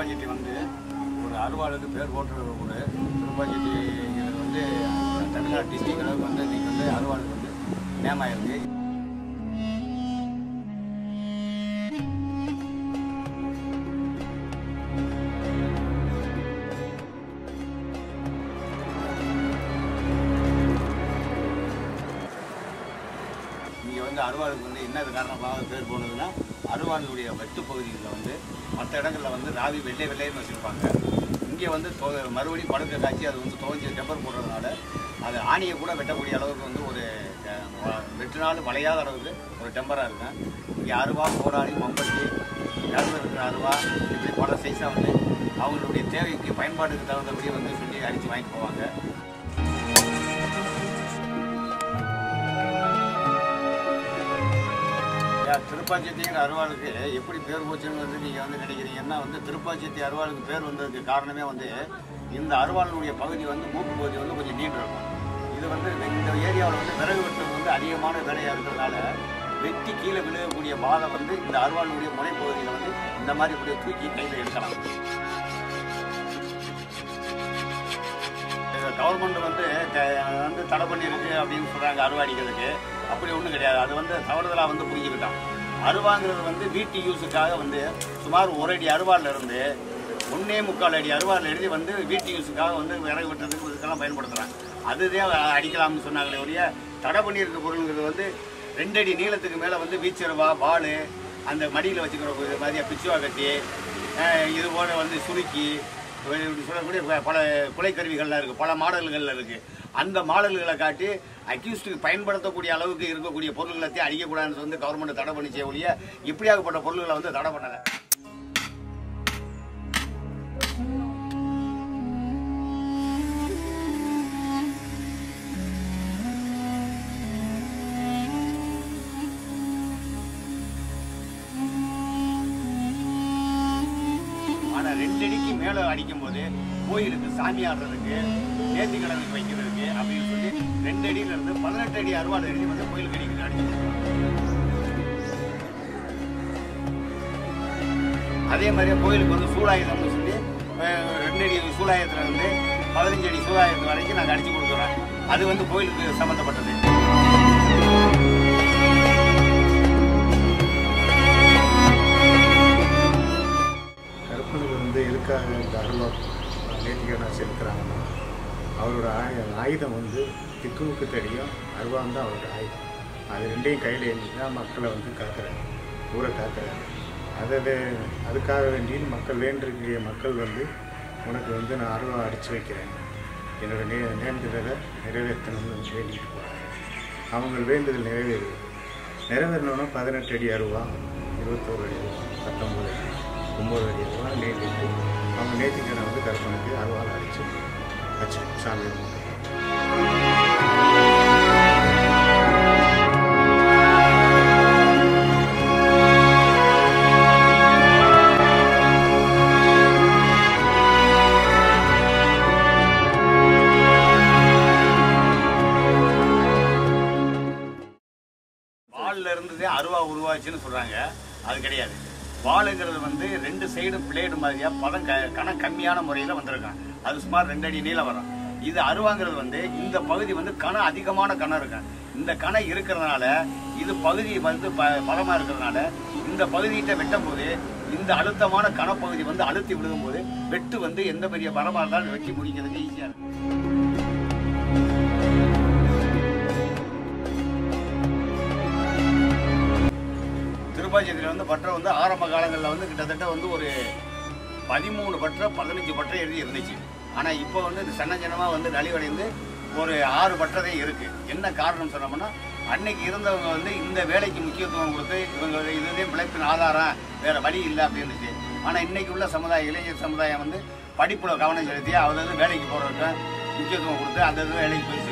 திருப்பாச்செட்டி வந்து ஒரு அறுவாளுக்கு பேர் போட்ட ஊர் திருப்பாச்செட்டி இது வந்து தமிழ்நாடு டிஸ்ட்ரிக்ட் அளவுக்கு வந்து இன்னைக்கு வந்து அறுவாளுக்கு வந்து நேம் ஆயிருக்கு இங்கே வந்து அருவாளுக்கு வந்து என்ன காரணமாக பேர் போனதுன்னா அருவாளுடைய வெட்டு பகுதிகளில் வந்து மற்ற இடங்களில் வந்து ராவி வெள்ளை வெள்ளைன்னு வச்சுருப்பாங்க இங்கே வந்து தொ மறுபடியும் படுக்க காய்ச்சி அது வந்து துவஞ்சி டெம்பர் போடுறதுனால அது ஆணியை கூட வெட்டக்கூடிய அளவுக்கு வந்து ஒரு அஹ், வ- வெட்டினாலும் வளையாத அளவுக்கு ஒரு டெம்பராக இருக்கும் இங்கே அருவா போராளி மம்பட்டி நடுவில் இருக்கிற அருவா இப்படி பல சைஸாக வந்து அவங்களுடைய தேவைக்கு பயன்பாட்டுக்கு தகுந்தபடி வந்து சொல்லி அடித்து வாங்கிட்டு போவாங்க ஏன் திருப்பாச்சேத்திங்கிற அருவாளுக்கு எப்படி பேர் போச்சுன்னு வந்து நீங்கள் வந்து நினைக்கிறீங்கன்னா வந்து திருப்பாச்சேத்தி அருவாளுக்கு பேர் வந்ததுக்கு காரணமே வந்து இந்த அருவாளுடைய பகுதி வந்து மூக்கு பகுதி வந்து கொஞ்சம் நீண்டு இருக்கும் இது வந்து இந்த- இந்த ஏரியாவில் வந்து விறகு வெட்டுறது வந்து அதிகமான வேலையாக இருக்கிறதுனால வெட்டி கீழே விழுகக்கூடிய பாதை வந்து இந்த அருவாளுடைய முனைப்பகுதியில் வந்து இந்த மாதிரி இப்படி தூக்கி கையில் எடுக்கலாம் கவர்மெண்ட் வந்து க- வந்து தடை பண்ணியிருக்கு அப்படின்னு சொல்றாங்க அருவாடிகளுக்கு அப்படி ஒன்றும் கிடையாது அது வந்து தவறுதலாக வந்து புரிஞ்சுக்கிட்டான் அருவாங்கிறது வந்து வீட்டு யூஸுக்காக வந்து சுமார் ஒரு அடி அருவாள்ல இருந்து ஒன்னே முக்கால் அடி அருவாள் எழுதி வந்து வீட்டு யூஸுக்காக வந்து விறகு வெட்டுறதுக்கு இதுக்கெல்லாம் பயன்படுத்துகிறாங்க அதுதான் அடிக்கலாம்னு சொன்னாங்களே ஒழிய தடை பண்ணியிருக்க பொருளுங்கிறது வந்து ரெண்டு அடி நீளத்துக்கு மேலே வந்து வீச்சருவா வாள் அந்த மடியில் வச்சுக்கிற ஒரு மாதிரியா பிச்சுவா கட்டி அஹ், இது போல வந்து சுருக்கி இப்படி சொல்லக்கூடிய ப- பல குலைக்கருவிகள்லாம் இருக்குது பல மாடல்கள்ல இருக்குது அந்த மாடல்களை காட்டி அக்யூஸ்டுக்கு பயன்படுத்தக்கூடிய அளவுக்கு இருக்கக்கூடிய பொருள்களை அடிக்கக்கூடாதுன்னு வந்து கவர்மெண்ட் தடை பண்ணிச்சே ஒழிய இப்படியாகப்பட்ட பொருள்களை வந்து தடை பண்ணலை ஆனா ரெண்டு அடிக்கு மேல அடிக்கும் போது கோயிலுக்கு சாமி ஆடுறதுக்கு நேர்த்தி கடனுக்கு வைக்கிறதுக்கு அப்படின்னு சொல்லி ரெண்டு அடியில இருந்து பதினெட்டு அடி அறுவாடு அடி வந்து கோயிலுக்கு அடிக்கிறது அடிச்சு கொடுக்குறாங்க. அதே மாதிரியே கோயிலுக்கு வந்து சூலாயுதம்னு சொல்லி அஹ், ரெண்டு அடி சூலாயுதத்துல இருந்து பதினஞ்சு அடி சூலாயுதம் வரைக்கும் நாங்கள் அடிச்சு கொடுக்குறோம் அது வந்து கோயிலுக்கு சம்மந்தப்பட்டது கருப்பனுக்கு வந்து எதுக்காக இந்த அருவா நேர்த்திக்கடனை செலுத்துறாங்கன்னா அவரோட ஆயு ஆயுதம் வந்து திக்குமுக்கு தெரியும் அருவான் தான் அவரோட ஆயுதம் அது ரெண்டையும் கையில் ஏந்தி தான் மக்களை வந்து காக்கிறாரு ஊரை காக்கிறாரு அதை வே- அதுக்காக வேண்டி மக்கள் வேண்டிருக்கிற மக்கள் வந்து உனக்கு வந்து நான் அருவா அடித்து வைக்கிறேன் என்னோட நே நேர்ந்துதலை நிறைவேற்றணும்னு வந்து வேண்டிட்டு போகிறாங்க அவங்க வேண்டுதல் நிறைவேறுது நிறைவேறணும்னா பதினெட்டு அடி அருவா இருபத்தோரு அடி அருவா பத்தொம்பது அடி ஒம்பது அடி அருவா நேர்த்திட்டு அவங்க நேர்த்திக்கடனை வந்து கற்பனுக்கு அருவாள் அடித்து வச்சு சாமி கும்பிட்டு. வால்ல இருந்ததே அருவா உருவாச்சுன்னு சொல்றாங்க அது கிடையாது வாளுங்கிறது வந்து ரெண்டு சைடு பிளேடு மாதிரியா பதம் க கணம் கம்மியான முறையில் வந்திருக்கான் அது சுமார் ரெண்டு அடி நீளம் வரும் இது அருவாங்கிறது வந்து இந்த பகுதி வந்து கணம் அதிகமான கணம் இருக்கும் இந்த கணம் இருக்கிறதுனால இது பகுதி வந்து ப பதமாக இருக்கிறதுனால இந்த பகுதிகிட்ட வெட்டும் போது இந்த அழுத்தமான கணப்பகுதி வந்து அழுத்தி விழுகும்போது வெட்டு வந்து எந்த பெரிய பரமாக இருந்தாலும் வெட்டி முடிக்கிறதுக்கு ஈஸியாக இருக்கும் திருப்பாச்சேரியில் வந்து பற்றை வந்து ஆரம்ப காலங்களில் வந்து கிட்டத்தட்ட வந்து ஒரு பதிமூணு பற்றை பதினஞ்சு பற்றை எழுதி இருந்துச்சு ஆனால் இப்போ வந்து இது சின்ன சின்னமாக வந்து நலிவடைந்து ஒரு ஆறு பற்றதை இருக்கு என்ன காரணம் சொன்னோம்னா அன்னைக்கு இருந்தவங்க வந்து இந்த வேலைக்கு முக்கியத்துவம் கொடுத்து இவங்க இதுவே பிழைப்பின் ஆதாரம் வேற வழி இல்லை அப்படின்னுச்சு ஆனால் இன்னைக்கு உள்ள சமுதாயம் இளைஞர் சமுதாயம் வந்து படிப்புல கவனம் செலுத்தி அதாவது வேலைக்கு போகிறவங்க முக்கியத்துவம் கொடுத்து அந்த இது வேலைக்கு போய்